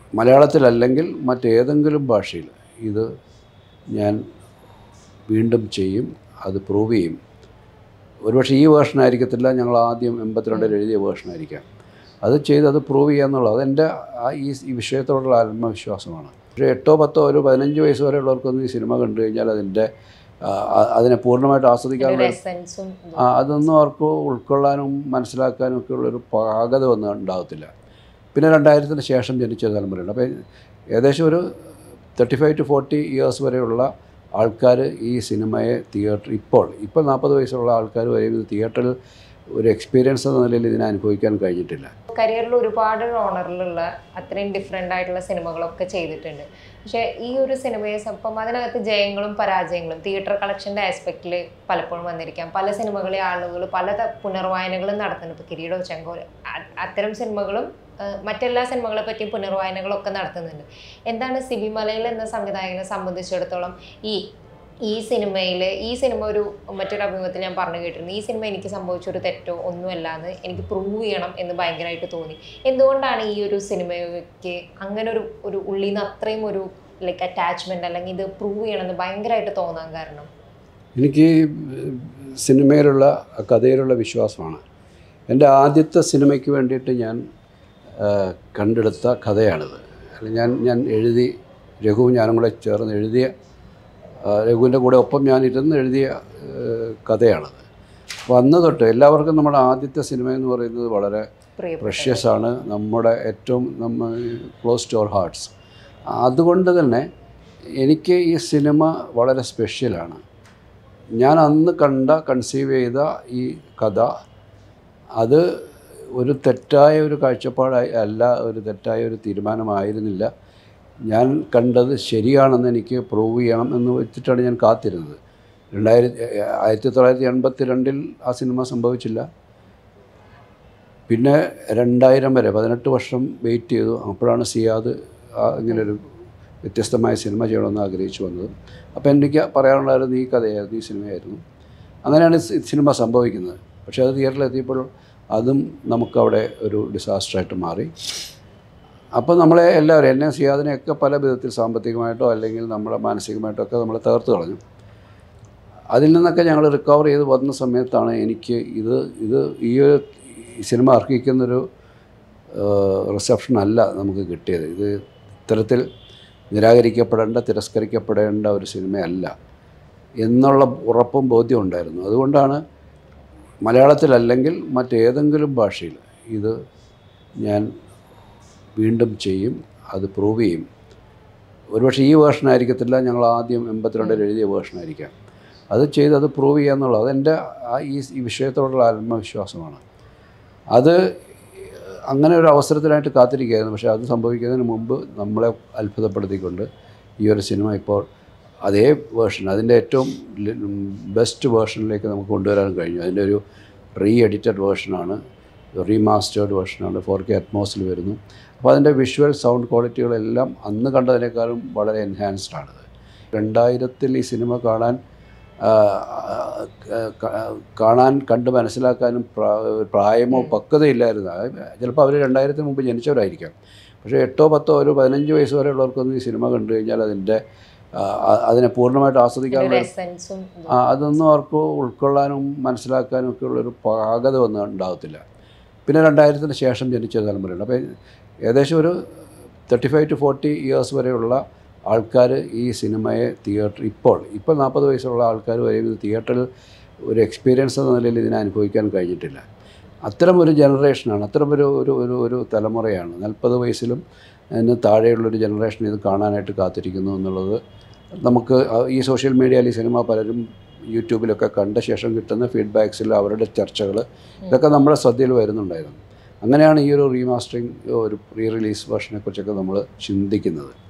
മലയാളത്തിലല്ലെങ്കിൽ മറ്റേതെങ്കിലും ഭാഷയിൽ ഇത് ഞാൻ വീണ്ടും ചെയ്യും അത് പ്രൂവ് ചെയ്യും ഒരുപക്ഷെ ഈ വേർഷൻ ആയിരിക്കത്തില്ല ഞങ്ങൾ ആദ്യം എൺപത്തിരണ്ടിൽ എഴുതിയ വേർഷൻ ആയിരിക്കാം അത് ചെയ്ത് അത് പ്രൂവ് ചെയ്യുക എന്നുള്ളത് അതെൻ്റെ ആ ഈ ഈ വിഷയത്തോടുള്ള ആത്മവിശ്വാസമാണ് പക്ഷേ എട്ടോ പത്തോ ഒരു പതിനഞ്ച് വയസ്സ് വരെയുള്ളവർക്കൊന്നും ഈ സിനിമ കണ്ടു കഴിഞ്ഞാൽ അതിൻ്റെ ആ, ആ- അതിനെ പൂർണ്ണമായിട്ട് ആസ്വദിക്കാനുള്ള എസെൻസും ആ, അതൊന്നും അവർക്ക് ഉൾക്കൊള്ളാനും മനസ്സിലാക്കാനും ഒക്കെ ഉള്ളൊരു പാകത ഒന്നും ഉണ്ടാകത്തില്ല പിന്നെ രണ്ടായിരത്തിന് ശേഷം ജനിച്ച ഒരു തലമുറയുണ്ട് അപ്പോൾ ഏകദേശം ഒരു thirty five to forty years വരെയുള്ള ആൾക്കാർ ഈ സിനിമയെ തിയേറ്റർ ഇപ്പോൾ ഇപ്പോൾ നാൽപ്പത് വയസ്സുള്ള ആൾക്കാർ വരെ ഇത് തിയേറ്ററിൽ ഒരു എക്സ്പീരിയൻസ് എന്ന നിലയിൽ ഇതിനെ അനുഭവിക്കാൻ കഴിഞ്ഞിട്ടില്ല കരിയറിൽ ഒരുപാട് ഓണറിലുള്ള അത്രയും ഡിഫറെൻ്റ് ആയിട്ടുള്ള സിനിമകളൊക്കെ ചെയ്തിട്ടുണ്ട് പക്ഷേ ഈ ഒരു സിനിമയെ സം- ഇപ്പം അതിനകത്ത് ജയങ്ങളും പരാജയങ്ങളും തിയേറ്റർ കളക്ഷൻ്റെ ആസ്പെക്റ്റിൽ പലപ്പോഴും വന്നിരിക്കാം പല സിനിമകളെ ആളുകൾ പല ത- പുനർവായനകളും നടത്തുന്നുണ്ട് ഇപ്പോൾ കിരീടോ ചെങ്കോൽ അ- അത്തരം സിനിമകളും ആ, മറ്റെല്ലാ സിനിമകളെ പറ്റിയും പുനർവായനകളൊക്കെ നടത്തുന്നുണ്ട് എന്താണ് സിബി മലയിൽ എന്ന സംവിധായകനെ സംബന്ധിച്ചിടത്തോളം ഈ ഈ സിനിമയിൽ ഈ സിനിമ ഒരു മറ്റൊരു അഭിമുഖത്തിൽ ഞാൻ പറഞ്ഞു കേട്ടിരുന്നു ഈ സിനിമ എനിക്ക് സംഭവിച്ച ഒരു തെറ്റോ ഒന്നുമല്ല എന്ന് എനിക്ക് പ്രൂവ് ചെയ്യണം എന്ന് ഭയങ്കരമായിട്ട് തോന്നി എന്തുകൊണ്ടാണ് ഈ ഒരു സിനിമയ്ക്ക് അങ്ങനെ ഒരു ഒരു ഉള്ളിൽ നിന്ന് അത്രയും ഒരു ലൈക്ക് അറ്റാച്ച്മെന്റ് അല്ലെങ്കിൽ ഇത് പ്രൂവ് ചെയ്യണമെന്ന് ഭയങ്കരമായിട്ട് തോന്നാൻ കാരണം എനിക്ക് സിനിമയിലുള്ള കഥയിലുള്ള വിശ്വാസമാണ് എൻ്റെ ആദ്യത്തെ സിനിമയ്ക്ക് വേണ്ടിയിട്ട് ഞാൻ ആ, കണ്ടെടുത്ത കഥയാണിത് അല്ല ഞാൻ ഞാൻ എഴുതി രഘുവും ഞാനും കൂടെ ചേർന്ന് എഴുതിയ ആ, രഘുവിൻ്റെ കൂടെ ഒപ്പം ഞാൻ ഇരുന്ന് എഴുതിയ ആ, കഥയാണത് അപ്പോൾ അന്ന് തൊട്ട് എല്ലാവർക്കും നമ്മുടെ ആദ്യത്തെ സിനിമ എന്ന് പറയുന്നത് വളരെ പ്രിയപ്പെട്ട പ്രഷ്യസ് ആണ് നമ്മുടെ ഏറ്റവും നമ്മ ക്ലോസ് ടു അവർ ഹാർട്ട്സ് അതുകൊണ്ട് തന്നെ എനിക്ക് ഈ സിനിമ വളരെ സ്പെഷ്യലാണ് ഞാൻ അന്ന് കണ്ട കൺസീവ് ചെയ്ത ഈ കഥ അത് ഒരു തെറ്റായ ഒരു കാഴ്ചപ്പാടായി അല്ല ഒരു തെറ്റായ ഒരു തീരുമാനമായിരുന്നില്ല ഞാൻ കണ്ടത് ശരിയാണെന്ന് എനിക്ക് പ്രൂവ് ചെയ്യണം എന്ന് വെച്ചിട്ടാണ് ഞാൻ കാത്തിരുന്നത് രണ്ടായിരത്തി ആയിരത്തി തൊള്ളായിരത്തി എൺപത്തി രണ്ടിൽ ആ സിനിമ സംഭവിച്ചില്ല പിന്നെ രണ്ടായിരം വരെ പതിനെട്ട് വർഷം വെയിറ്റ് ചെയ്തു അപ്പോഴാണ് സിയാദ് ആ ഇങ്ങനൊരു വ്യത്യസ്തമായ സിനിമ ചെയ്യണമെന്ന് ആഗ്രഹിച്ചു വന്നത് അപ്പോൾ എനിക്ക് പറയാനുള്ളായിരുന്നു ഈ കഥയായിരുന്നു ഈ സിനിമയായിരുന്നു അങ്ങനെയാണ് സി- സിനിമ സംഭവിക്കുന്നത് പക്ഷേ അത് തിയേറ്ററിലെത്തിയപ്പോൾ അതും നമുക്കവിടെ ഒരു ഡിസാസ്റ്ററായിട്ട് മാറി അപ്പോൾ നമ്മളെ എല്ലാവരും എന്നെ സിയാദിനെയൊക്കെ പല വിധത്തിൽ സാമ്പത്തികമായിട്ടോ അല്ലെങ്കിൽ നമ്മളെ മാനസികമായിട്ടോ ഒക്കെ നമ്മളെ തകർത്ത് കളഞ്ഞു അതിൽ നിന്നൊക്കെ ഞങ്ങൾ റിക്കവർ ചെയ്ത് വന്ന സമയത്താണ് എനിക്ക് ഇത് ഇത് ഈ ഒരു ഈ സിനിമ അർഹിക്കുന്നൊരു റിസപ്ഷൻ അല്ല നമുക്ക് കിട്ടിയത് ഇത് ഇത്തരത്തിൽ നിരാകരിക്കപ്പെടേണ്ട തിരസ്കരിക്കപ്പെടേണ്ട ഒരു സിനിമയല്ല എന്നുള്ള ഉറപ്പും ബോധ്യം ഉണ്ടായിരുന്നു അതുകൊണ്ടാണ് മലയാളത്തിലല്ലെങ്കിൽ മറ്റേതെങ്കിലും ഭാഷയിൽ ഇത് ഞാൻ വീണ്ടും ചെയ്യും അത് പ്രൂവ് ചെയ്യും ഒരുപക്ഷെ ഈ വേർഷൻ ആയിരിക്കത്തില്ല ഞങ്ങൾ ആദ്യം എൺപത്തിരണ്ടിൽ എഴുതിയ വേർഷൻ ആയിരിക്കാം അത് ചെയ്ത് അത് പ്രൂവ് ചെയ്യുക എന്നുള്ളത് അതെൻ്റെ ആ ഈ ഈ വിഷയത്തോടുള്ള ആത്മവിശ്വാസമാണ് അത് അങ്ങനെ ഒരു അവസരത്തിനായിട്ട് കാത്തിരിക്കുകയായിരുന്നു പക്ഷേ അത് സംഭവിക്കുന്നതിന് മുമ്പ് നമ്മളെ അത്ഭുതപ്പെടുത്തിക്കൊണ്ട് ഈ ഒരു സിനിമ ഇപ്പോൾ അതേ വേർഷൻ അതിൻ്റെ ഏറ്റവും ബെസ്റ്റ് വേർഷനിലേക്ക് നമുക്ക് കൊണ്ടുവരാൻ കഴിഞ്ഞു അതിൻ്റെ ഒരു റീ എഡിറ്റഡ് വേർഷനാണ് റീമാസ്റ്റേർഡ് വേർഷനാണ് ഫോർ കെ അറ്റ്മോസിൽ വരുന്നു അപ്പോൾ അതിൻ്റെ വിഷ്വൽ സൗണ്ട് ക്വാളിറ്റികളെല്ലാം അന്ന് കണ്ടതിനേക്കാളും വളരെ എൻഹാൻസ്ഡ് ആണത് രണ്ടായിരത്തിൽ ഈ സിനിമ കാണാൻ ആ, ക- കാണാൻ കണ്ട് മനസ്സിലാക്കാനും പ്രാ- പ്രായമോ പക്വതയില്ലായിരുന്നു അത് ചിലപ്പോൾ അവർ രണ്ടായിരത്തിന് മുമ്പ് ജനിച്ചവരായിരിക്കാം പക്ഷേ എട്ടോ പത്തോ ഒരു പതിനഞ്ച് വയസ്സ് വരെയുള്ളവർക്കൊന്നും ഈ സിനിമ കണ്ടു കഴിഞ്ഞാൽ അതിൻ്റെ ആ, ആ- അതിനെ പൂർണ്ണമായിട്ട് ആസ്വദിക്കാനുള്ള എസെൻസും ആ, അതൊന്നും അവർക്ക് ഉൾക്കൊള്ളാനും മനസ്സിലാക്കാനും ഒക്കെ ഉള്ളൊരു പാകത ഒന്നും ഉണ്ടാകത്തില്ല പിന്നെ രണ്ടായിരത്തിന് ശേഷം ജനിച്ച ഒരു തലമുറയുണ്ട് അപ്പോൾ ഏകദേശം ഒരു thirty five to forty years വരെയുള്ള ആൾക്കാർ ഈ സിനിമയെ തിയേറ്റർ ഇപ്പോൾ ഇപ്പോൾ നാൽപ്പത് വയസ്സുള്ള ആൾക്കാർ വരെ ഇത് തിയേറ്ററിൽ ഒരു എക്സ്പീരിയൻസ് എന്ന നിലയിൽ ഇതിനെ അനുഭവിക്കാൻ കഴിഞ്ഞിട്ടില്ല അത്തരം ഒരു ജനറേഷനാണ് അത്തരം ഒരു ഒരു ഒരു ഒരു തലമുറയാണ് നാൽപ്പത് വയസ്സിലും അതിന് താഴെയുള്ളൊരു ജനറേഷൻ ഇത് കാണാനായിട്ട് കാത്തിരിക്കുന്നു എന്നുള്ളത് നമുക്ക് ആ ഈ സോഷ്യൽ മീഡിയയിൽ ഈ സിനിമ പലരും യൂട്യൂബിലൊക്കെ കണ്ട ശേഷം കിട്ടുന്ന ഫീഡ്ബാക്സിൽ അവരുടെ ചർച്ചകൾ ഇതൊക്കെ നമ്മുടെ ശ്രദ്ധയിൽ വരുന്നുണ്ടായിരുന്നു അങ്ങനെയാണ് ഈ ഒരു റീമാസ്റ്ററിങ് ഒരു റീ റിലീസ് വേർഷനെ കുറിച്ചൊക്കെ നമ്മൾ ചിന്തിക്കുന്നത്